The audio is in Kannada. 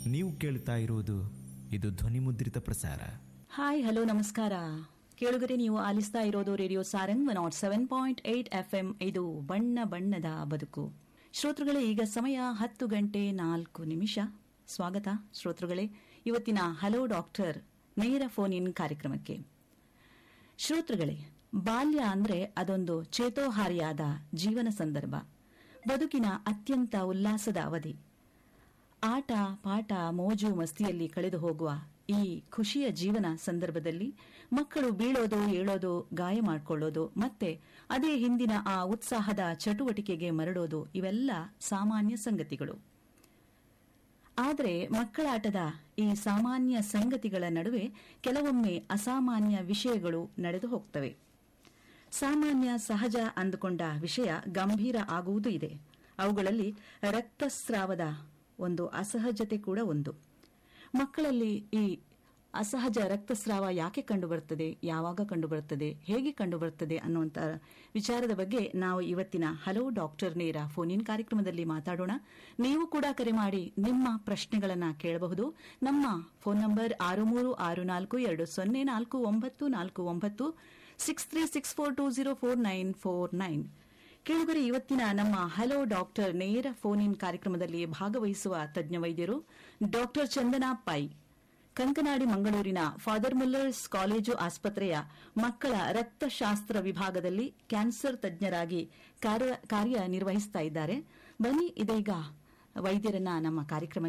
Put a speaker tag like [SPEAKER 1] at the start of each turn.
[SPEAKER 1] ನೀವು ಕೇಳ್ತಾ ಇರುವುದು ಇದು ಧ್ವನಿಮುದ್ರಿತ ಪ್ರಸಾರ
[SPEAKER 2] ಹಾಯ್ ಹಲೋ ನಮಸ್ಕಾರ ಕೇಳುಗರೆ ನೀವು ಆಲಿಸ್ತಾ ಇರೋದು radio Sarang nought seven point eight FM ಇದು ಬಣ್ಣ ಬಣ್ಣದ ಬದುಕು ಶ್ರೋತೃಗಳೇ ಈಗ ಸಮಯ ಹತ್ತು ಗಂಟೆ ನಾಲ್ಕು ನಿಮಿಷ ಸ್ವಾಗತ ಶ್ರೋತೃಗಳೇ ಇವತ್ತಿನ ಹಲೋ ಡಾಕ್ಟರ್ ನೇರ ಫೋನ್ ಇನ್ ಕಾರ್ಯಕ್ರಮಕ್ಕೆ ಶ್ರೋತೃಗಳೇ ಬಾಲ್ಯ ಅಂದ್ರೆ ಅದೊಂದು ಚೇತೋಹಾರಿಯಾದ ಜೀವನ ಸಂದರ್ಭ ಬದುಕಿನ ಅತ್ಯಂತ ಉಲ್ಲಾಸದ ಅವಧಿ ಆಟ ಪಾಠ ಮೋಜು ಮಸ್ತಿಯಲ್ಲಿ ಕಳೆದು ಹೋಗುವ ಈ ಖುಷಿಯ ಜೀವನ ಸಂದರ್ಭದಲ್ಲಿ ಮಕ್ಕಳು ಬೀಳೋದು ಏಳೋದು ಗಾಯ ಮಾಡಿಕೊಳ್ಳೋದು ಮತ್ತೆ ಅದೇ ಹಿಂದಿನ ಆ ಉತ್ಸಾಹದ ಚಟುವಟಿಕೆಗೆ ಮರಳೋದು ಇವೆಲ್ಲ ಸಾಮಾನ್ಯ ಸಂಗತಿಗಳು ಆದರೆ ಮಕ್ಕಳಾಟದ ಈ ಸಾಮಾನ್ಯ ಸಂಗತಿಗಳ ನಡುವೆ ಕೆಲವೊಮ್ಮೆ ಅಸಾಮಾನ್ಯ ವಿಷಯಗಳು ನಡೆದು ಹೋಗ್ತವೆ ಸಾಮಾನ್ಯ ಸಹಜ ಅಂದುಕೊಂಡ ವಿಷಯ ಗಂಭೀರ ಆಗುವುದೂ ಇದೆ ಅವುಗಳಲ್ಲಿ ರಕ್ತಸ್ರಾವದ ಒಂದು ಅಸಹಜತೆ ಕೂಡ ಒಂದು ಮಕ್ಕಳಲ್ಲಿ ಈ ಅಸಹಜ ರಕ್ತಸ್ರಾವ ಯಾಕೆ ಕಂಡುಬರುತ್ತದೆ ಯಾವಾಗ ಕಂಡುಬರುತ್ತದೆ ಹೇಗೆ ಕಂಡುಬರುತ್ತದೆ ಅನ್ನುವಂಥ ವಿಚಾರದ ಬಗ್ಗೆ ನಾವು ಇವತ್ತಿನ ಹಲೋ ಡಾಕ್ಟರ್ ನೇರ ಫೋನ್ ಇನ್ ಕಾರ್ಯಕ್ರಮದಲ್ಲಿ ಮಾತಾಡೋಣ ನೀವು ಕೂಡ ಕರೆ ಮಾಡಿ ನಿಮ್ಮ ಪ್ರಶ್ನೆಗಳನ್ನು ಕೇಳಬಹುದು ನಮ್ಮ ಫೋನ್ ನಂಬರ್ ಆರು ಮೂರು ಆರು ನಾಲ್ಕು ಎರಡು ಸೊನ್ನೆ ನಾಲ್ಕು ಒಂಬತ್ತು ನಾಲ್ಕು ಒಂಬತ್ತು six three six four two zero four nine four nine ಕೇಳುಗರೆ ಇವತ್ತಿನ ನಮ್ಮ ಹಲೋ ಡಾಕ್ಟರ್ ನೇರ ಫೋನ್ ಇನ್ ಕಾರ್ಯಕ್ರಮದಲ್ಲಿ ಭಾಗವಹಿಸುವ ತಜ್ಞ ವೈದ್ಯರು ಡಾಕ್ಟರ್ ಚಂದನಾ ಪೈ ಕಂಕನಾಡಿ ಮಂಗಳೂರಿನ ಫಾದರ್ ಮುಲ್ಲರ್ಸ್ ಕಾಲೇಜು ಆಸ್ಪತ್ರೆಯ ಮಕ್ಕಳ ರಕ್ತಶಾಸ್ತ್ರ ವಿಭಾಗದಲ್ಲಿ ಕ್ಯಾನ್ಸರ್ ತಜ್ಞರಾಗಿ ಕಾರ್ಯ ಕಾರ್ಯನಿರ್ವಹಿಸ್ತಾ ಇದ್ದಾರೆ ಬನ್ನಿ ಇದೀಗ ವೈದ್ಯರನ್ನ ನಮ್ಮ ಕಾರ್ಯಕ್ರಮ